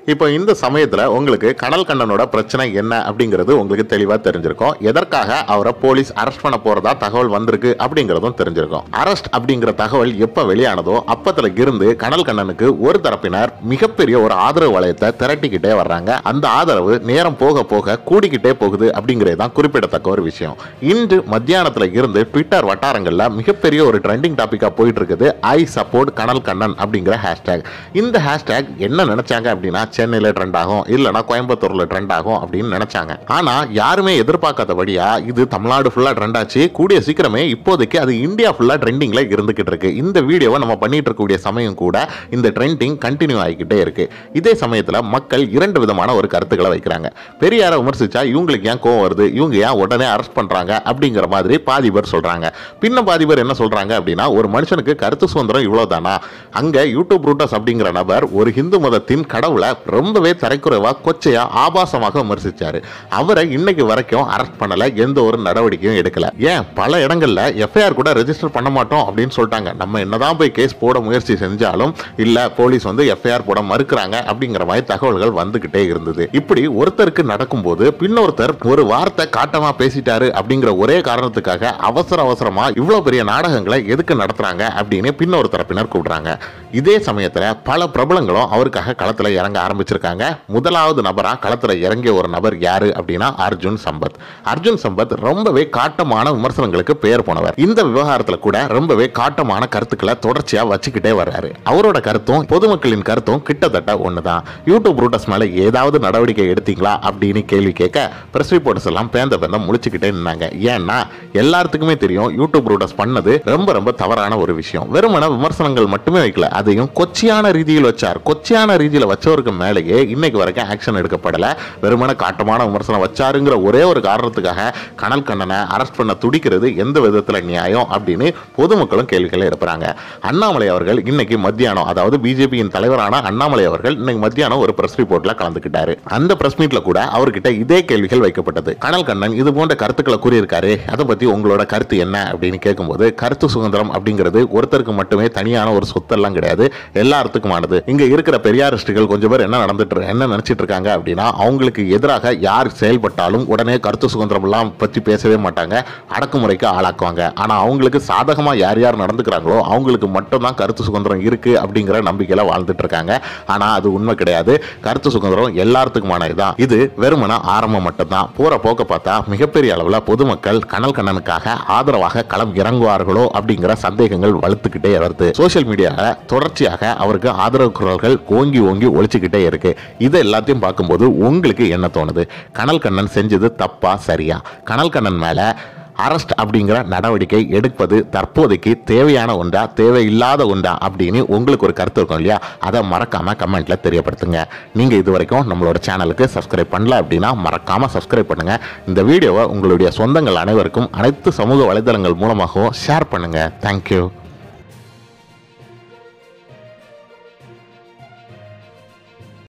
இப்போ இந்த சமயத்தில் உங்களுக்கு கடல் கண்ணனோட பிரச்சனை என்ன அப்படிங்கிறது உங்களுக்கு தெளிவாக தெரிஞ்சிருக்கும் எதற்காக அவரை போலீஸ் அரெஸ்ட் பண்ண போறதா தகவல் வந்திருக்கு அப்படிங்கிறதும் தெரிஞ்சிருக்கும் அரெஸ்ட் அப்படிங்கிற தகவல் எப்போ வெளியானதோ அப்பத்துல இருந்து கடல் கண்ணனுக்கு ஒரு தரப்பினர் மிகப்பெரிய ஒரு ஆதரவு வளையத்தை திரட்டிக்கிட்டே வர்றாங்க அந்த ஆதரவு நேரம் போக போக கூடிக்கிட்டே போகுது அப்படிங்கிறது தான் குறிப்பிடத்தக்க ஒரு விஷயம் இன்று மத்தியானத்துல இருந்து ட்விட்டர் வட்டாரங்கள்ல மிகப்பெரிய ஒரு ட்ரெண்டிங் டாபிக்கா போயிட்டு இருக்குது ஐ சப்போர்ட் கனல் கண்ணன் அப்படிங்கிற ஹேஷ்டேக் இந்த ஹேஷ்டேக் என்ன நினைச்சாங்க அப்படின்னா சென்னையில ட்ரெண்ட் ஆகும் இல்லைன்னா கோயம்புத்தூர்ல ட்ரெண்ட் ஆகும் அப்படின்னு நினைச்சாங்க ஆனா யாருமே எதிர்பார்க்காதபடியா இது தமிழ்நாடு ஃபுல்லா ட்ரெண்ட் ஆச்சு கூடிய சீக்கிரமே இப்போதைக்கு அது இந்தியா ஃபுல்லா ட்ரெண்டிங்ல இருந்துகிட்டு இருக்கு இந்த வீடியோவை நம்ம பண்ணிட்டு இருக்கக்கூடிய சமயம் கூட இந்த ட்ரெண்டிங் கண்டினியூ ஆகிக்கிட்டே இருக்கு இதே சமயத்துல மக்கள் இரண்டு விதமான ஒரு கருத்துக்களை வைக்கிறாங்க பெரியாரை விமர்சிச்சா இவங்களுக்கு ஏன் கோவம் வருது இவங்க ஏன் உடனே அரெஸ்ட் பண்றாங்க அப்படிங்கிற மாதிரி பாதி பேர் சொல்றாங்க பின்ன பாதி பேர் என்ன சொல்றாங்க அப்படின்னா ஒரு மனுஷனுக்கு கருத்து சுதந்திரம் இவ்வளவுதானா அங்க யூடியூப் ரூட்டஸ் அப்படிங்கிற நபர் ஒரு ஹிந்து மதத்தின் கடவுளை ரொம்பவே தரைக்குறைவா கொச்சையா ஆபாசமாக விமர்சிச்சாரு அவரை இன்னைக்கு வரைக்கும் அரெஸ்ட் பண்ணல எந்த ஒரு நடவடிக்கையும் எடுக்கல ஏன் பல இடங்கள்ல எஃப்ஐஆர் கூட ரெஜிஸ்டர் பண்ண மாட்டோம் அப்படின்னு சொல்லிட்டாங்க நம்ம என்னதான் போய் கேஸ் போட முயற்சி செஞ்சாலும் இல்ல போலீஸ் வந்து எஃப்ஐஆர் போட மறுக்கிறாங்க அப்படிங்கிற மாதிரி தகவல்கள் வந்துகிட்டே இருந்தது இப்படி ஒருத்தருக்கு நடக்கும்போது பின்னொருத்தர் ஒரு வார்த்தை காட்டமா பேசிட்டாரு அப்படிங்கிற ஒரே காரணத்துக்காக அவசர அவசரமா இவ்வளவு பெரிய நாடகங்களை எதுக்கு நடத்துறாங்க அப்படின்னு பின்னொரு தரப்பினர் கூப்பிடுறாங்க இதே சமயத்துல பல பிரபலங்களும் அவருக்காக களத்துல இறங்க ஆரம்பிச்சிருக்காங்க முதலாவது நபரா களத்துல இறங்கிய ஒரு நபர் யாரு அப்படின்னா அர்ஜுன் சம்பத் அர்ஜுன் சம்பத் ரொம்பவே காட்டமான விமர்சனங்களுக்கு பெயர் போனவர் இந்த விவகாரத்துல கூட ரொம்பவே காட்டமான கருத்துக்களை தொடர்ச்சியா வச்சுக்கிட்டே வர்றாரு அவரோட கருத்தும் பொதுமக்களின் கருத்தும் கிட்டத்தட்ட ஒண்ணுதான் யூடியூப் ரூட்டஸ் மேல ஏதாவது நடவடிக்கை எடுத்தீங்களா அப்படின்னு கேள்வி கேட்க பிரஸ் ரிப்போர்ட்டர்ஸ் எல்லாம் பேந்த பேந்த முழிச்சுக்கிட்டே நின்னாங்க ஏன்னா எல்லாத்துக்குமே தெரியும் யூடியூப் ரூட்டஸ் பண்ணது ரொம்ப ரொம்ப தவறான ஒரு விஷயம் வெறுமன விமர்சனங்கள் மட்டுமே வைக்கல அதையும் கொச்சியான ரீதியில் வச்சார் கொச்சியான ரீதியில் வச்சவருக்கு மேலேயே இன்னைக்கு வரைக்கும் ஆக்ஷன் எடுக்கப்படல வெறுமன காட்டமான விமர்சனம் வச்சாருங்கிற ஒரே ஒரு காரணத்துக்காக கனல் கண்ணனை அரெஸ்ட் பண்ண துடிக்கிறது எந்த விதத்துல நியாயம் அப்படின்னு பொதுமக்களும் கேள்விகளை எழுப்புறாங்க அண்ணாமலை அவர்கள் இன்னைக்கு மத்தியானம் அதாவது பிஜேபியின் தலைவரான அண்ணாமலை அவர்கள் இன்னைக்கு மத்தியானம் ஒரு பிரஸ் ரிப்போர்ட்ல கலந்துக்கிட்டாரு அந்த பிரஸ் மீட்ல கூட அவர்கிட்ட இதே கேள்விகள் வைக்கப்பட்டது கனல் கண்ணன் இது போன்ற கருத்துக்களை கூறியிருக்காரு அதை பத்தி உங்களோட கருத்து என்ன அப்படின்னு கேட்கும்போது கருத்து சுதந்திரம் அப்படிங்கிறது ஒருத்தருக்கு மட்டுமே தனியான ஒரு சொத்தெல்லாம் கிடையாது எல்லாத்துக்குமானது இங்க இருக்கிற பெரியாரிஸ்டுகள் கொஞ்சம் பேர் என்ன நடந்துட்டு இரு- என்ன நினைச்சிட்டு இருக்காங்க அப்படின்னா அவங்களுக்கு எதிராக யார் செயல்பட்டாலும் உடனே கருத்து சுதந்திரம் எல்லாம் பத்தி பேசவே மாட்டாங்க அடக்குமுறைக்கு ஆளாக்குவாங்க ஆனா அவங்களுக்கு சாதகமா யார் யார் நடந்துக்கிறாங்களோ அவங்களுக்கு மட்டும்தான் கருத்து சுதந்திரம் இருக்கு அப்படிங்கிற நம்பிக்கையில வாழ்ந்துட்டு இருக்காங்க ஆனா அது உண்மை கிடையாது கருத்து சுதந்திரம் எல்லாத்துக்குமான இதுதான் இது வெறுமன ஆரம்பம் மட்டும்தான் போற போக்க பார்த்தா மிகப்பெரிய அளவுல பொதுமக்கள் கனல் கண்ணனுக்காக ஆதரவாக களம் இறங்குவார்களோ அப்படிங்கிற சந்தேகங்கள் வலுத்துக்கிட்டே வருது சோஷியல் மீடியால தொடர்ச்சியாக அவருக்கு ஆதரவு குரல்கள் ஓங்கி ஓங்கி ஒழிச்சுக்கிட்டே இருக்கு இது எல்லாத்தையும் பார்க்கும்போது உங்களுக்கு என்ன தோணுது கனல் கண்ணன் செஞ்சது தப்பா சரியா கனல் கண்ணன் மேல அரெஸ்ட் அப்படிங்கிற நடவடிக்கை எடுப்பது தற்போதைக்கு தேவையான ஒன்றா தேவையில்லாத ஒன்றா அப்படின்னு உங்களுக்கு ஒரு கருத்து இருக்கும் இல்லையா அதை மறக்காம கமெண்ட்ல தெரியப்படுத்துங்க நீங்க இது வரைக்கும் நம்மளோட சேனலுக்கு சப்ஸ்கிரைப் பண்ணல அப்படின்னா மறக்காம சப்ஸ்கிரைப் பண்ணுங்க இந்த வீடியோவை உங்களுடைய சொந்தங்கள் அனைவருக்கும் அனைத்து சமூக வலைதளங்கள் மூலமாகவும் ஷேர் பண்ணுங்க தேங்க்யூ